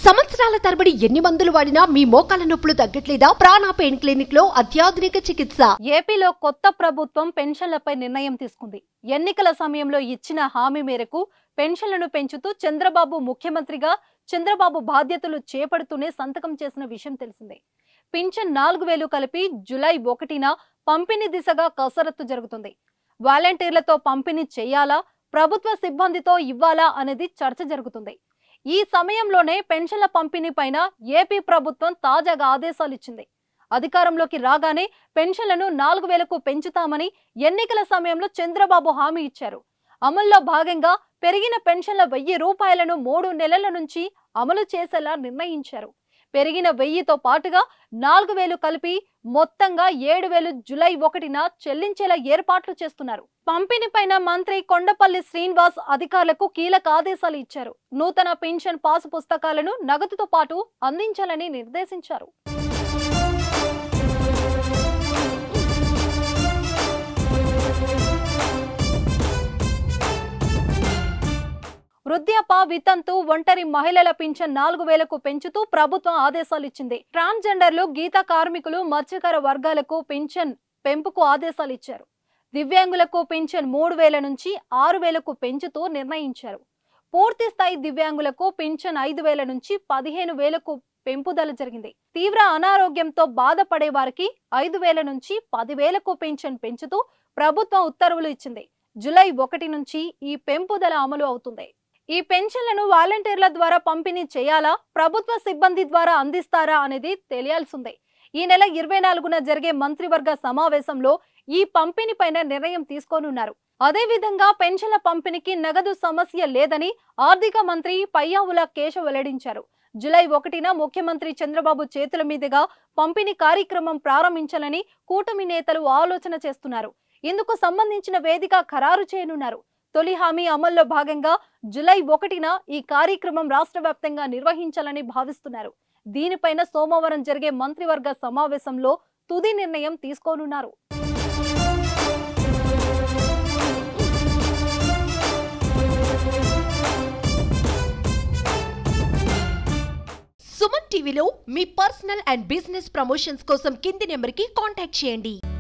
సంవత్సరాల తరబడి ఎన్ని మందులు వాడినా మీ మోకాల నొప్పులు తగ్గట్లేదా ప్రాణ పెయిన్ క్లినిక్ లో అత్యాధునిక చికిత్స ఏపీలో కొత్త ప్రభుత్వం పెన్షన్లపై నిర్ణయం తీసుకుంది ఎన్నికల సమయంలో ఇచ్చిన హామీ మేరకు పెన్షన్లను పెంచుతూ చంద్రబాబు ముఖ్యమంత్రిగా చంద్రబాబు బాధ్యతలు చేపడుతూనే సంతకం చేసిన విషయం తెలిసిందే పింఛన్ నాలుగు వేలు కలిపి జులై ఒకటిన పంపిణీ దిశగా కసరత్తు జరుగుతుంది వాలంటీర్లతో పంపిణీ చేయాలా ప్రభుత్వ సిబ్బందితో ఇవ్వాలా అనేది చర్చ జరుగుతుంది ఈ సమయంలోనే పెన్షన్ల పంపిణీ పైన ఏపీ ప్రభుత్వం తాజాగా ఆదేశాలు ఇచ్చింది అధికారంలోకి రాగానే పెన్షన్లను నాలుగు వేలకు పెంచుతామని ఎన్నికల సమయంలో చంద్రబాబు హామీ ఇచ్చారు అమల్లో భాగంగా పెరిగిన పెన్షన్ల వెయ్యి రూపాయలను మూడు నెలల నుంచి అమలు చేసేలా నిర్ణయించారు పెరిగిన వెయ్యితో పాటుగా నాలుగు వేలు కలిపి మొత్తంగా ఏడు వేలు జులై ఒకటిన చెల్లించేలా ఏర్పాట్లు చేస్తున్నారు పంపిణీ పైన మంత్రి కొండపల్లి శ్రీనివాస్ అధికారులకు కీలక ఆదేశాలు ఇచ్చారు నూతన పెన్షన్ పాసు పుస్తకాలను నగదుతో పాటు అందించాలని నిర్దేశించారు వృద్ధాప వితంతు ఒంటరి మహిళల పింఛన్ నాలుగు వేలకు పెంచుతూ ప్రభుత్వం ఆదేశాలు ఇచ్చింది ట్రాన్స్జెండర్లు గీత కార్మికులు మత్స్యకార వర్గాలకు పింఛన్ పెంపుకు ఆదేశాలు ఇచ్చారు దివ్యాంగులకు పింఛన్ మూడు వేల నుంచి ఆరు వేలకు పెంచుతూ నిర్ణయించారు పూర్తి స్థాయి దివ్యాంగులకు పింఛన్ ఐదు వేల నుంచి పదిహేను వేలకు పెంపుదల జరిగింది తీవ్ర అనారోగ్యంతో బాధపడే వారికి ఐదు వేల నుంచి పదివేలకు పింఛన్ పెంచుతూ ప్రభుత్వం ఉత్తర్వులు ఇచ్చింది జులై ఒకటి నుంచి ఈ పెంపుదల అమలు అవుతుంది ఈ పెన్షన్లను వాలంటీర్ల ద్వారా పంపిణీ చేయాలా ప్రభుత్వ సిబ్బంది ద్వారా అందిస్తారా అనేది తెలియాల్సిందే ఈ నెల ఇరవై నాలుగున జరిగే మంత్రివర్గ సమావేశంలో ఈ పంపిణీ పైన నిర్ణయం తీసుకోనున్నారు అదే విధంగా పెన్షన్ల పంపిణీకి నగదు సమస్య లేదని ఆర్థిక మంత్రి పయ్యావుల కేశవ్ వెల్లడించారు జులై ఒకటిన ముఖ్యమంత్రి చంద్రబాబు చేతుల మీదుగా పంపిణీ కార్యక్రమం ప్రారంభించాలని కూటమి నేతలు ఆలోచన చేస్తున్నారు ఇందుకు సంబంధించిన వేదిక ఖరారు చేయనున్నారు తొలి హామీ అమల్లో భాగంగా జులై ఒకటిన ఈ కార్యక్రమం రాష్ట్ర వ్యాప్తంగా నిర్వహించాలని భావిస్తున్నారు దీనిపైన సోమవారం జరిగే మంత్రివర్గ సమావేశంలో తుది నిర్ణయం తీసుకోనున్నారు సుమన్ టీవీలో మీ పర్సనల్ అండ్ బిజినెస్ ప్రమోషన్స్ కోసం కింది నెంబర్ కి కాంటాక్ట్ చేయండి